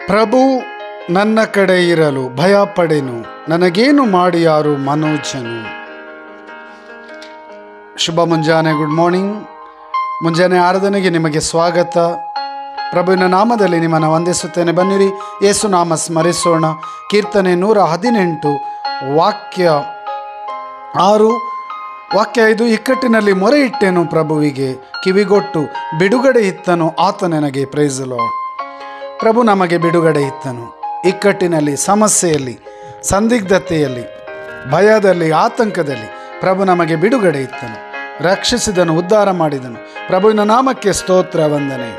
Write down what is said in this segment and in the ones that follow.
ಪ್ರಭು ನನ್ನ ಕಡೆ ಇರಲು ಭಯ ಪಡೆನು ನನಗೇನು ಮಾಡಿ ಯಾರು ಮನೋಜನು ಶುಭ ಮುಂಜಾನೆ ಗುಡ್ ಮಾರ್ನಿಂಗ್ ಮುಂಜಾನೆ ಆರಾಧನೆಗೆ ನಿಮಗೆ ಸ್ವಾಗತ ಪ್ರಭುವಿನ ನಾಮದಲ್ಲಿ ನಿಮ್ಮನ್ನು ವಂದಿಸುತ್ತೇನೆ ಬನ್ನಿರಿ ಯೇಸು ನಾಮ ಸ್ಮರಿಸೋಣ ಕೀರ್ತನೆ ನೂರ ಹದಿನೆಂಟು ವಾಕ್ಯ ಆರು ವಾಕ್ಯ ಐದು ಇಕ್ಕಟ್ಟಿನಲ್ಲಿ ಮೊರೆ ಇಟ್ಟೆನು ಪ್ರಭುವಿಗೆ ಕಿವಿಗೊಟ್ಟು ಬಿಡುಗಡೆ ಇತ್ತನು ಆತ ನನಗೆ ಪ್ರೈಸಲೋ ಪ್ರಭು ನಮಗೆ ಬಿಡುಗಡೆ ಇತ್ತನು ಇಕ್ಕಟ್ಟಿನಲ್ಲಿ ಸಮಸ್ಯೆಯಲ್ಲಿ ಸಂದಿಗ್ಧತೆಯಲ್ಲಿ ಭಯದಲ್ಲಿ ಆತಂಕದಲ್ಲಿ ಪ್ರಭು ನಮಗೆ ಬಿಡುಗಡೆ ಇತ್ತನು ರಕ್ಷಿಸಿದನು ಉದ್ಧಾರ ಮಾಡಿದನು ಪ್ರಭುವಿನ ನಾಮಕ್ಕೆ ಸ್ತೋತ್ರ ವಂದನೆ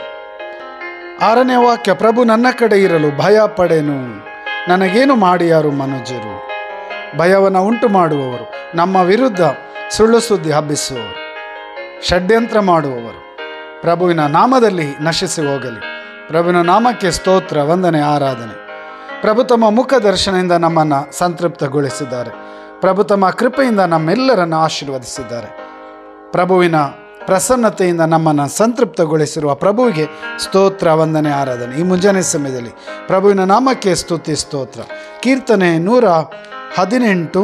ಆರನೇ ವಾಕ್ಯ ಪ್ರಭು ನನ್ನ ಕಡೆ ಇರಲು ಭಯ ಪಡೆನು ನನಗೇನು ಮಾಡಿಯಾರು ಮನುಜರು ಭಯವನ್ನು ಉಂಟು ಮಾಡುವವರು ನಮ್ಮ ವಿರುದ್ಧ ಸುಳ್ಳು ಸುದ್ದಿ ಹಬ್ಬಿಸುವವರು ಷಡ್ಯಂತ್ರ ಮಾಡುವವರು ಪ್ರಭುವಿನ ನಾಮದಲ್ಲಿ ನಶಿಸಿ ಹೋಗಲಿ ಪ್ರಭುವಿನ ನಾಮಕ್ಕೆ ಸ್ತೋತ್ರ ವಂದನೆ ಆರಾಧನೆ ಪ್ರಭು ತಮ್ಮ ಮುಖ ದರ್ಶನದಿಂದ ನಮ್ಮನ್ನು ಸಂತೃಪ್ತಗೊಳಿಸಿದ್ದಾರೆ ಪ್ರಭು ತಮ್ಮ ಕೃಪೆಯಿಂದ ನಮ್ಮೆಲ್ಲರನ್ನು ಆಶೀರ್ವದಿಸಿದ್ದಾರೆ ಪ್ರಭುವಿನ ಪ್ರಸನ್ನತೆಯಿಂದ ನಮ್ಮನ್ನು ಸಂತೃಪ್ತಗೊಳಿಸಿರುವ ಪ್ರಭುವಿಗೆ ಸ್ತೋತ್ರ ವಂದನೆ ಆರಾಧನೆ ಈ ಮುಂಜಾನೆ ಸಮಯದಲ್ಲಿ ಪ್ರಭುವಿನ ನಾಮಕ್ಕೆ ಸ್ತುತಿ ಸ್ತೋತ್ರ ಕೀರ್ತನೆ ನೂರ ಹದಿನೆಂಟು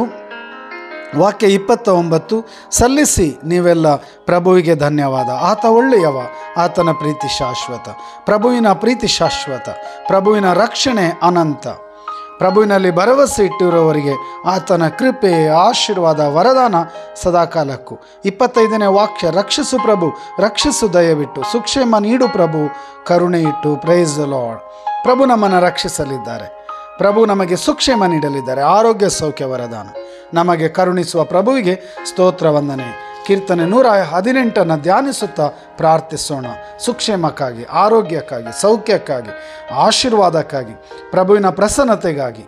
ವಾಕ್ಯ ಇಪ್ಪತ್ತ ಒಂಬತ್ತು ಸಲ್ಲಿಸಿ ನೀವೆಲ್ಲ ಪ್ರಭುವಿಗೆ ಧನ್ಯವಾದ ಆತ ಒಳ್ಳೆಯವ ಆತನ ಪ್ರೀತಿ ಶಾಶ್ವತ ಪ್ರಭುವಿನ ಪ್ರೀತಿ ಶಾಶ್ವತ ಪ್ರಭುವಿನ ರಕ್ಷಣೆ ಅನಂತ ಪ್ರಭುವಿನಲ್ಲಿ ಭರವಸೆ ಇಟ್ಟಿರುವವರಿಗೆ ಆತನ ಕೃಪೆ ಆಶೀರ್ವಾದ ವರದಾನ ಸದಾಕಾಲಕ್ಕೂ ಇಪ್ಪತ್ತೈದನೇ ವಾಕ್ಯ ರಕ್ಷಿಸು ಪ್ರಭು ರಕ್ಷಿಸು ದಯವಿಟ್ಟು ಸುಕ್ಷೇಮ ನೀಡು ಪ್ರಭು ಕರುಣೆ ಇಟ್ಟು ಪ್ರೈಸ್ ಲಾರ್ಡ್ ಪ್ರಭು ನಮ್ಮನ್ನು ರಕ್ಷಿಸಲಿದ್ದಾರೆ ಪ್ರಭು ನಮಗೆ ಸುಕ್ಷೇಮ ನೀಡಲಿದ್ದಾರೆ ಆರೋಗ್ಯ ಸೌಖ್ಯ ವರದಾನ ನಮಗೆ ಕರುಣಿಸುವ ಪ್ರಭುವಿಗೆ ಸ್ತೋತ್ರ ವಂದನೆ ಕೀರ್ತನೆ ನೂರ ಹದಿನೆಂಟನ್ನು ಧ್ಯಾನಿಸುತ್ತಾ ಪ್ರಾರ್ಥಿಸೋಣ ಸುಕ್ಷೇಮಕ್ಕಾಗಿ ಆರೋಗ್ಯಕ್ಕಾಗಿ ಸೌಖ್ಯಕ್ಕಾಗಿ ಆಶೀರ್ವಾದಕ್ಕಾಗಿ ಪ್ರಭುವಿನ ಪ್ರಸನ್ನತೆಗಾಗಿ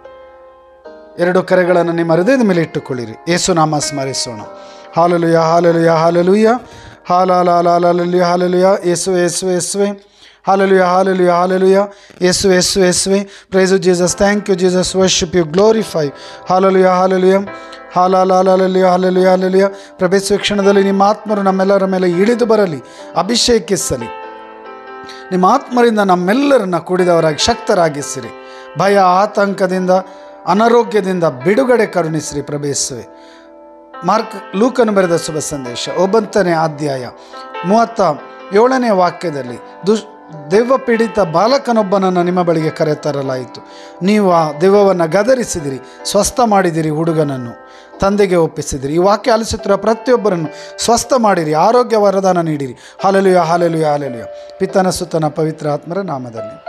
ಎರಡು ಕರೆಗಳನ್ನು ನಿಮ್ಮ ಹೃದಯದ ಮೇಲೆ ಇಟ್ಟುಕೊಳ್ಳಿರಿ ಏಸುನಾಮ ಸ್ಮರಿಸೋಣ hallelujah hallelujah hallelujah hallelujah hallelujah Yesu Yesu ಏಸುವೆ hallelujah hallelujah hallelujah Yesu Yesu ಏಸುವೆ praise Jesus thank you Jesus worship you glorify hallelujah hallelujah hallelujah hallelujah hallelujah ಪ್ರಭೇಸುವ ಕ್ಷಣದಲ್ಲಿ ನಿಮ್ಮ ಆತ್ಮರು ನಮ್ಮೆಲ್ಲರ ಮೇಲೆ ಇಳಿದು ಬರಲಿ ಅಭಿಷೇಕಿಸಲಿ ನಿಮ್ಮ ಆತ್ಮರಿಂದ ನಮ್ಮೆಲ್ಲರನ್ನ ಕೂಡಿದವರಾಗಿ ಶಕ್ತರಾಗಿಸಿರಿ ಭಯ ಆತಂಕದಿಂದ ಅನಾರೋಗ್ಯದಿಂದ ಬಿಡುಗಡೆ ಕರುಣಿಸಿರಿ ಪ್ರಭೇಸುವೆ ಮಾರ್ಕ್ ಲೂಕನು ಬರೆದ ಶುಭ ಸಂದೇಶ ಒಂಬತ್ತನೇ ಅಧ್ಯಾಯ ಮೂವತ್ತ ಏಳನೇ ವಾಕ್ಯದಲ್ಲಿ ದುಷ್ ದೆವ್ವ ಪೀಡಿತ ಬಾಲಕನೊಬ್ಬನನ್ನು ನಿಮ್ಮ ಬಳಿಗೆ ಕರೆತರಲಾಯಿತು ನೀವು ಆ ದೆವ್ವವನ್ನು ಗದರಿಸಿದಿರಿ ಸ್ವಸ್ಥ ಮಾಡಿದಿರಿ ಹುಡುಗನನ್ನು ತಂದೆಗೆ ಒಪ್ಪಿಸಿದಿರಿ ಈ ವಾಕ್ಯ ಆಲಿಸುತ್ತಿರುವ ಪ್ರತಿಯೊಬ್ಬರನ್ನು ಸ್ವಸ್ಥ ಮಾಡಿರಿ ಆರೋಗ್ಯ ವರದಾನ ನೀಡಿರಿ ಹಾಲೆಲುಯ ಹಾಲೆಲುಯ ಹಾಲೆಲುಯ ಪಿತನ ಸುತ್ತನ ಪವಿತ್ರ ಆತ್ಮರ ನಾಮದಲ್ಲಿ